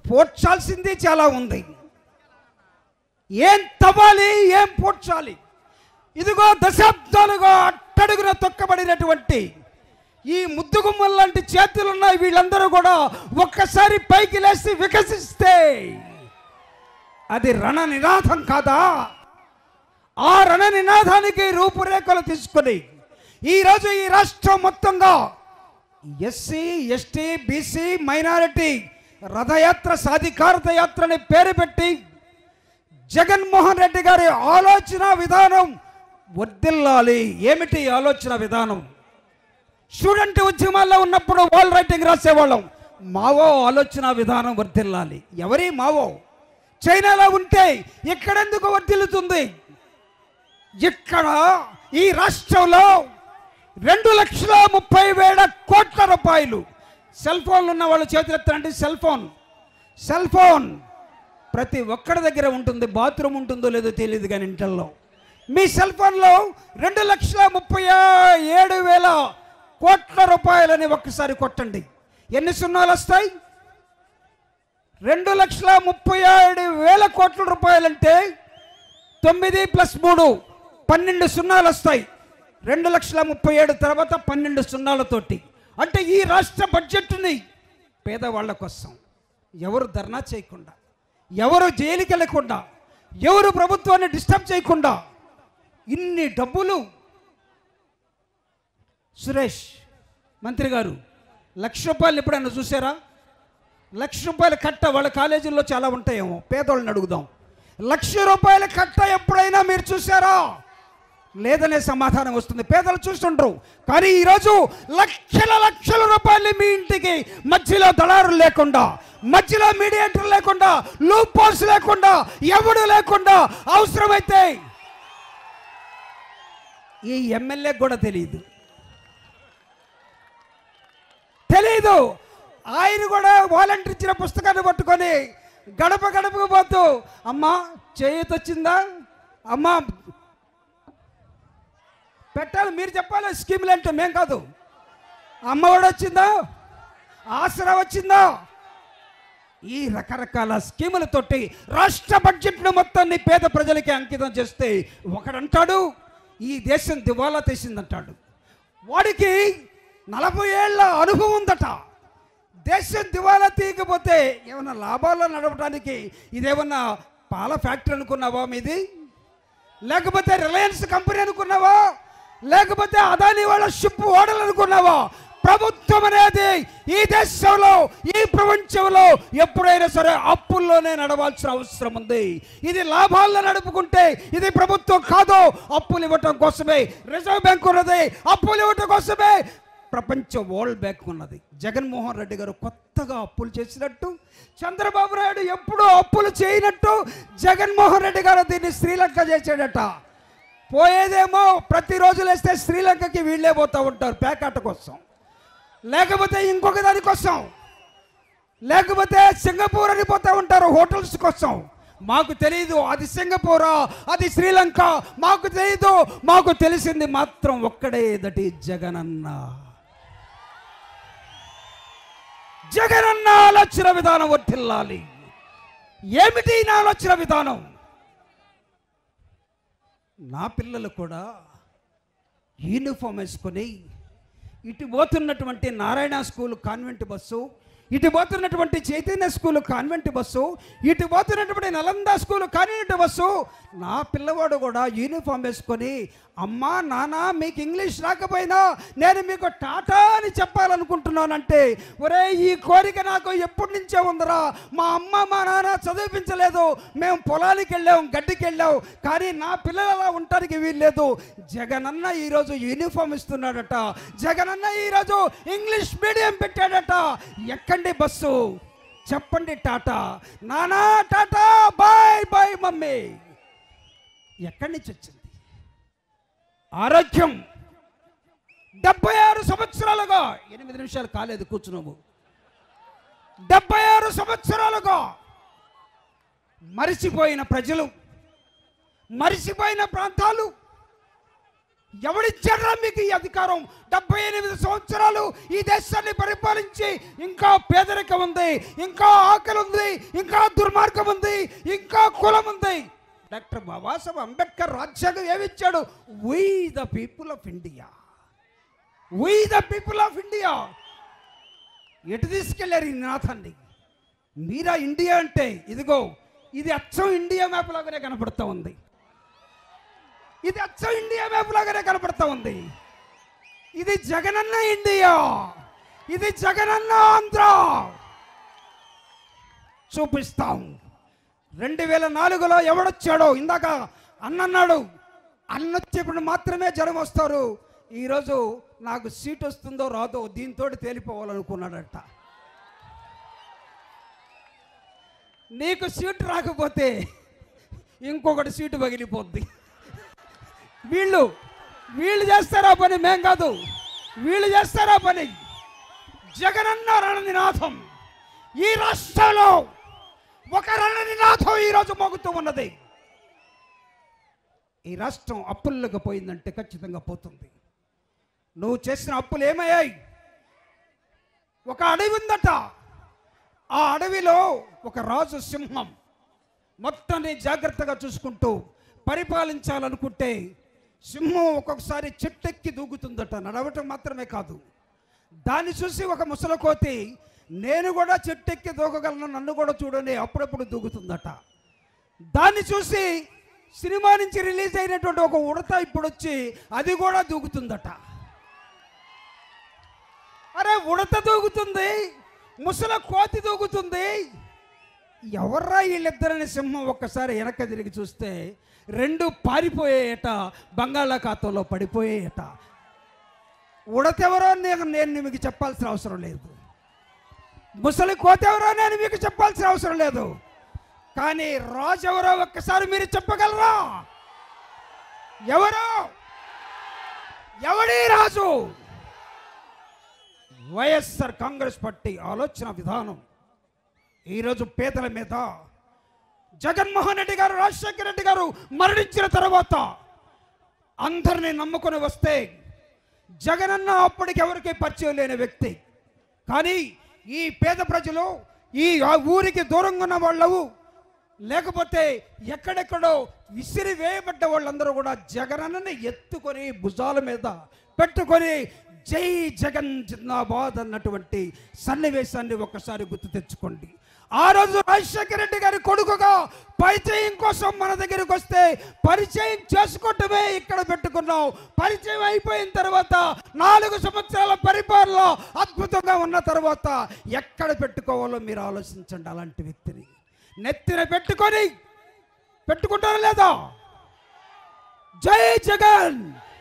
పోడ్చాల్సింది చాలా ఉంది ఏం తవ్వాలి ఏం పోడ్చాలి ఇదిగో దశాబ్దాలుగా అట్టడుగున తొక్కబడినటువంటి ఈ ముద్దుగుమ్మల లాంటి చేతులు ఉన్నాయి వీళ్ళందరూ కూడా ఒక్కసారి పైకి లేసి వికసిస్తే అది రణ నినాదం కాదా ఆ రణ నినాదానికి రూపురేఖలు తీసుకొని ఈరోజు ఈ రాష్ట్రం మొత్తంగా ఎస్సీ ఎస్టీ బీసీ మైనారిటీ రథయాత్ర సాధికారత యాత్ర అని పేరు పెట్టి జగన్మోహన్ రెడ్డి గారి ఆలోచన విధానం వర్దిల్లాలి ఏమిటి ఈ ఆలోచన విధానం స్టూడెంట్ ఉద్యమాల్లో ఉన్నప్పుడు వాల్ రైటింగ్ రాసేవాళ్ళం మావో ఆలోచన విధానం వర్దిల్లాలి ఎవరి మావో చైనాలో ఉంటే ఇక్కడెందుకు వర్దిల్లుతుంది ఇక్కడ ఈ రాష్ట్రంలో రెండు లక్షల ముప్పై వేల కోట్ల రూపాయలు సెల్ ఫోన్లు ఉన్న వాళ్ళు చేతులెత్తండి సెల్ ఫోన్ సెల్ ఫోన్ ప్రతి ఒక్కడి దగ్గర ఉంటుంది బాత్రూమ్ ఉంటుందో లేదో తెలియదు కానీ ఇంటల్లో మీ సెల్ ఫోన్లో రెండు లక్షల ముప్పై ఏడు వేల కోట్ల రూపాయలని ఒక్కసారి కొట్టండి ఎన్ని సున్నాలు వస్తాయి రెండు లక్షల ముప్పై ఏడు వేల కోట్ల రూపాయలంటే తొమ్మిది ప్లస్ మూడు పన్నెండు సున్నాలు వస్తాయి రెండు లక్షల ముప్పై ఏడు తర్వాత పన్నెండు సున్నాలతోటి అంటే ఈ రాష్ట్ర బడ్జెట్ని పేదవాళ్ళ కోసం ఎవరు ధర్నా చేయకుండా ఎవరు జైలుకి వెళ్ళకుండా ఎవరు ప్రభుత్వాన్ని డిస్టర్బ్ చేయకుండా ఇన్ని డబ్బులు సురేష్ మంత్రి గారు లక్ష రూపాయలు ఎప్పుడైనా చూసారా లక్ష రూపాయల కట్ట వాళ్ళ కాలేజీల్లో చాలా ఉంటాయేమో పేదోళ్ళని అడుగుదాం లక్ష రూపాయల కట్ట ఎప్పుడైనా మీరు చూసారా లేదనే సమాధానం వస్తుంది పేదలు చూస్తుంటారు కానీ ఈరోజు లక్షల లక్షల రూపాయలు మీ ఇంటికి మధ్యలో దళారులు లేకుండా మధ్యలో మీడియేటర్ లేకుండా లూప్ పోల్స్ లేకుండా ఎవడు లేకుండా అవసరమైతే ఈ ఎమ్మెల్యే కూడా తెలియదు తెలీదు ఆయన కూడా వాలంటీర్ ఇచ్చిన పుస్తకాన్ని పట్టుకొని గడప గడపకు పోతూ అమ్మా చేయూత వచ్చిందా అమ్మా పెట్టాలి మీరు చెప్పాలి స్కీములు అంటే మేం కాదు అమ్మఒడి వచ్చిందా ఆసరా వచ్చిందా ఈ రకరకాల స్కీములతోటి రాష్ట్ర బడ్జెట్ను మొత్తాన్ని పేద ప్రజలకి అంకితం చేస్తే ఒకడంటాడు ఈ దేశం దివాలా తీసిందంటాడు వాడికి నలభై ఏళ్ళ అనుభవం ఉందట దేశం దివాలా తీయకపోతే ఏమన్నా లాభాల్లో నడవడానికి ఇదేమన్నా పాల ఫ్యాక్టరీ అనుకున్నావా మీది లేకపోతే రిలయన్స్ కంపెనీ అనుకున్నావా లేకపోతే అదాని వాళ్ళ షిప్ ఓడలు అనుకున్నావా ప్రభుత్వం అనేది ఈ దేశంలో ఈ ప్రపంచంలో ఎప్పుడైనా సరే అప్పుల్లోనే నడవాల్సిన అవసరం ఉంది ఇది లాభాల్లో నడుపుకుంటే ఇది ప్రభుత్వం కాదు అప్పులు ఇవ్వటం కోసమే రిజర్వ్ బ్యాంక్ ఉన్నది అప్పులు ఇవ్వటం కోసమే ప్రపంచ వరల్డ్ బ్యాంక్ ఉన్నది జగన్మోహన్ రెడ్డి గారు కొత్తగా అప్పులు చేసినట్టు చంద్రబాబు నాయుడు ఎప్పుడూ అప్పులు చేయనట్టు జగన్మోహన్ రెడ్డి గారు దీన్ని శ్రీలంక చేసాడట పోయేదేమో ప్రతిరోజు లేస్తే శ్రీలంకకి వీళ్ళే పోతూ ఉంటారు ప్యాకాట కోసం లేకపోతే ఇంకొక దాని కోసం లేకపోతే సింగపూర్ అని పోతూ ఉంటారు హోటల్స్ కోసం మాకు తెలియదు అది సింగపూరా అది శ్రీలంక మాకు తెలియదు మాకు తెలిసింది మాత్రం ఒక్కడే దటి జగనన్న జగనన్న ఆలోచన విధానం వర్తిల్లాలి ఏమిటి నా ఆలోచన విధానం నా పిల్లలు కూడా యూనిఫామ్ వేసుకొని ఇటు పోతున్నటువంటి నారాయణ స్కూల్ కాన్వెంట్ బస్సు ఇటు పోతున్నటువంటి చైతన్య స్కూల్ కాన్వెంట్ బస్సు ఇటు పోతున్నటువంటి నలంద స్కూల్ కాన్వెంట్ బస్సు నా పిల్లవాడు కూడా యూనిఫామ్ వేసుకొని అమ్మా నాన్న మీకు ఇంగ్లీష్ రాకపోయినా నేను మీకు టాటా అని చెప్పాలనుకుంటున్నానంటే ఒరే ఈ కోరిక నాకు ఎప్పటి నుంచే ఉందరా మా అమ్మ మా నాన్న చదివించలేదు మేము పొలానికి వెళ్ళాం గడ్డికి వెళ్ళాం కానీ నా పిల్లలు అలా ఉండటానికి వీల్లేదు జగనన్న ఈరోజు యూనిఫామ్ ఇస్తున్నాడట జగనన్న ఈరోజు ఇంగ్లీష్ మీడియం పెట్టాడట ఎక్కండి బస్సు చెప్పండి టాటా నానా టాటా బాయ్ బాయ్ మమ్మీ ఎక్కడి నుంచి వచ్చింది ఆరోగ్యం డెబ్బై ఆరు సంవత్సరాలుగా ఎనిమిది నిమిషాలు కాలేదు కూర్చున్నాము డెబ్బై ఆరు సంవత్సరాలుగా మరిచిపోయిన ప్రజలు మరిచిపోయిన ప్రాంతాలు ఎవడిచ్చారా మీకు ఈ అధికారం డెబ్బై ఎనిమిది సంవత్సరాలు ఈ దేశాన్ని పరిపాలించి ఇంకా పేదరికం ఉంది ఇంకా ఆకలి ఉంది ఇంకా దుర్మార్గం ఉంది ఇంకా కులం ఉంది డాక్టర్ బాబాసాహెబ్ అంబేద్కర్ రాజ్యాంగం ఏమిచ్చాడు we the people of India we the people of India ఎటు తీసుకెళ్లారు ఈ నాథాన్ని మీరా ఇండియా అంటే ఇదిగో ఇది అచ్చం ఇండియా మ్యాప్ లాగానే కనపడుతూ ఉంది ఇది అచ్చం ఇండియా మ్యాప్ లాగానే కనపడుతూ ఉంది ఇది జగనన్న ఇండియా ఇది జగనన్న ఆంధ్ర చూపిస్తాం రెండు వేల నాలుగులో ఎవడొచ్చాడో ఇందాక అన్నన్నాడు అన్నొచ్చేప్పుడు మాత్రమే జనం వస్తారు ఈరోజు నాకు సీట్ వస్తుందో రాదో దీంతో తేలిపోవాలనుకున్నాడట నీకు సీట్ రాకపోతే ఇంకొకటి సీటు పగిలిపోద్ది వీళ్ళు వీళ్ళు చేస్తారా పని మేం కాదు వీళ్ళు చేస్తారా పని జగనన్న రణనినాథం ఈ రాష్ట్రంలో ఒక రణనినాథం ఈరోజు మోగుతూ ఉన్నది ఈ రాష్ట్రం అప్పుల్లోకి పోయిందంటే ఖచ్చితంగా పోతుంది నువ్వు చేసిన అప్పులు ఏమయ్యాయి ఒక అడవి ఉందట ఆ అడవిలో ఒక రాజు సింహం మొత్తాన్ని జాగ్రత్తగా చూసుకుంటూ పరిపాలించాలనుకుంటే సింహం ఒక్కొక్కసారి చెట్టెక్కి దూకుతుందట నడవటం మాత్రమే కాదు దాన్ని చూసి ఒక ముసలకోతి నేను కూడా చెట్టెక్కి దూకగలను నన్ను కూడా చూడని అప్పుడప్పుడు దూకుతుందట దాన్ని చూసి సినిమా నుంచి రిలీజ్ అయినటువంటి ఒక ఉడత ఇప్పుడు వచ్చి అది కూడా దూకుతుందట అరే ఉడత దూకుతుంది ముసల కోతి దూకుతుంది ఎవర్రా వీళ్ళిద్దరని సింహం ఒక్కసారి వెనక తిరిగి చూస్తే రెండు పారిపోయేయట బంగాళాఖాతంలో పడిపోయేయట ఉడతెవరో నేను నేను మీకు చెప్పాల్సిన అవసరం లేదు ముసలి కోతెవరో నేను మీకు చెప్పాల్సిన అవసరం లేదు కానీ రాజు ఎవరో ఒక్కసారి మీరు చెప్పగలరా ఎవరు ఎవడి రాజు వైఎస్ఆర్ కాంగ్రెస్ పార్టీ ఆలోచన విధానం ఈరోజు పేదల మీద జగన్మోహన్ రెడ్డి గారు రాజశేఖర రెడ్డి గారు మరణించిన తర్వాత అందరినీ నమ్ముకొని వస్తే జగనన్న అప్పటికి ఎవరికి పరిచయం లేని వ్యక్తి కానీ ఈ పేద ప్రజలు ఈ ఆ ఊరికి దూరంగా ఉన్న వాళ్ళు లేకపోతే ఎక్కడెక్కడో విసిరి వేయబడ్డ వాళ్ళందరూ కూడా జగనన్నని ఎత్తుకొని భుజాల మీద పెట్టుకొని జై జగన్ జిందాబాద్ అన్నటువంటి సన్నివేశాన్ని ఒక్కసారి గుర్తు తెచ్చుకోండి ఆ రోజు రాజశేఖర రెడ్డి గారి కొడుకుగా పరిచయం కోసం మన దగ్గరికి వస్తే పరిచయం చేసుకోవటమే ఇక్కడ పెట్టుకున్నాం పరిచయం అయిపోయిన తర్వాత నాలుగు సంవత్సరాల పరిపాలన అద్భుతంగా ఉన్న తర్వాత ఎక్కడ పెట్టుకోవాలో మీరు ఆలోచించండి అలాంటి వ్యక్తిని నెత్తిన పెట్టుకొని పెట్టుకుంటారా లేదా జై జగన్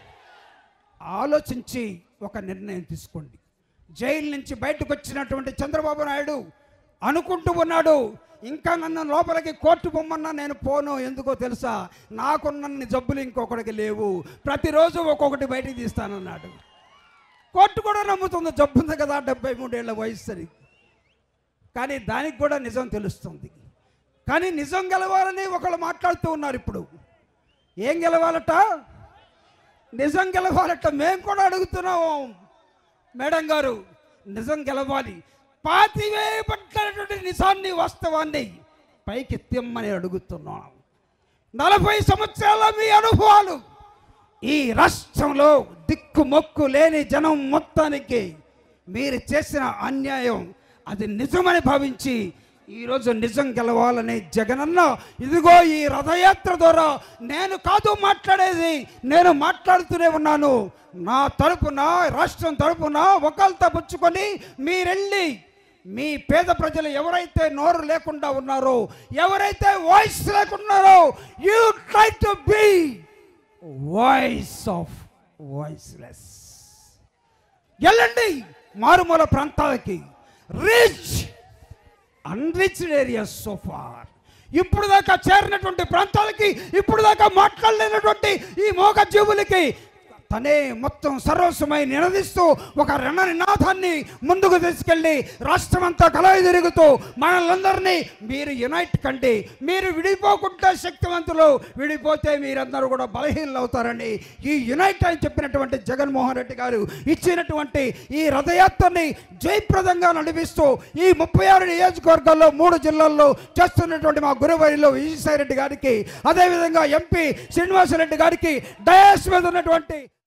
ఆలోచించి ఒక నిర్ణయం తీసుకోండి జైలు నుంచి బయటకు వచ్చినటువంటి చంద్రబాబు నాయుడు అనుకుంటూ ఉన్నాడు ఇంకా నన్ను లోపలికి కోర్టు పొమ్మన్నా నేను పోను ఎందుకో తెలుసా నాకున్న జబ్బులు ఇంకొకటికి లేవు ప్రతిరోజు ఒక్కొక్కటి బయటికి తీస్తానన్నాడు కోర్టు కూడా నమ్ముతుంది జబ్బు ఉంది కదా డెబ్బై మూడేళ్ల వయసు అని కానీ దానికి కూడా నిజం తెలుస్తుంది కానీ నిజం గెలవాలని ఒకళ్ళు మాట్లాడుతూ ఉన్నారు ఇప్పుడు ఏం గెలవాలట నిజం గెలవాలట మేము కూడా అడుగుతున్నాము మేడం గారు నిజం గెలవాలి పాతివేయబడ్డటువంటి నిజాన్ని వాస్తవాన్ని పైకి తెమ్మని అడుగుతున్నాం నలభై సంవత్సరాల మీ అనుభవాలు ఈ రాష్ట్రంలో దిక్కు మొక్కు లేని జనం మొత్తానికి మీరు చేసిన అన్యాయం అది నిజమని భావించి ఈరోజు నిజం గెలవాలని జగనన్న ఇదిగో ఈ రథయాత్ర ద్వారా నేను కాదు మాట్లాడేది నేను మాట్లాడుతూనే ఉన్నాను నా తరపున రాష్ట్రం తరపున ఒకళ్ళతో పుచ్చుకొని మీరెళ్ళి మీ పేద ప్రజలు ఎవరైతే నోరు లేకుండా ఉన్నారో ఎవరైతే వాయిస్ లేకున్నారో you try to be voice of voiceless వెళ్ళండి మారుమూల ప్రాంతాలకి rich unriched areas so far ఇప్పుడు దాకా చేరినటువంటి ప్రాంతాలకి ఇప్పుడు దాకా మాట్లాడలేనటువంటి ఈ మోగ జీవులకి తనే మొత్తం సర్వస్వమై నినదిస్తూ ఒక రణ నినాదాన్ని ముందుకు తీసుకెళ్ళి రాష్ట్రమంతా కలయి తిరుగుతూ మనలందరినీ మీరు యునైట్ కండి మీరు విడిపోకుండా శక్తివంతులు విడిపోతే మీరందరూ కూడా బలహీనలు అవుతారని ఈ యునైట్ అని చెప్పినటువంటి జగన్మోహన్ రెడ్డి గారు ఇచ్చినటువంటి ఈ రథయాత్రని జయప్రదంగా నడిపిస్తూ ఈ ముప్పై ఆరు నియోజకవర్గాల్లో మూడు జిల్లాల్లో చేస్తున్నటువంటి మా గురువైలో విజయసాయి రెడ్డి గారికి అదేవిధంగా ఎంపీ శ్రీనివాసరెడ్డి గారికి డయాస్ మీద ఉన్నటువంటి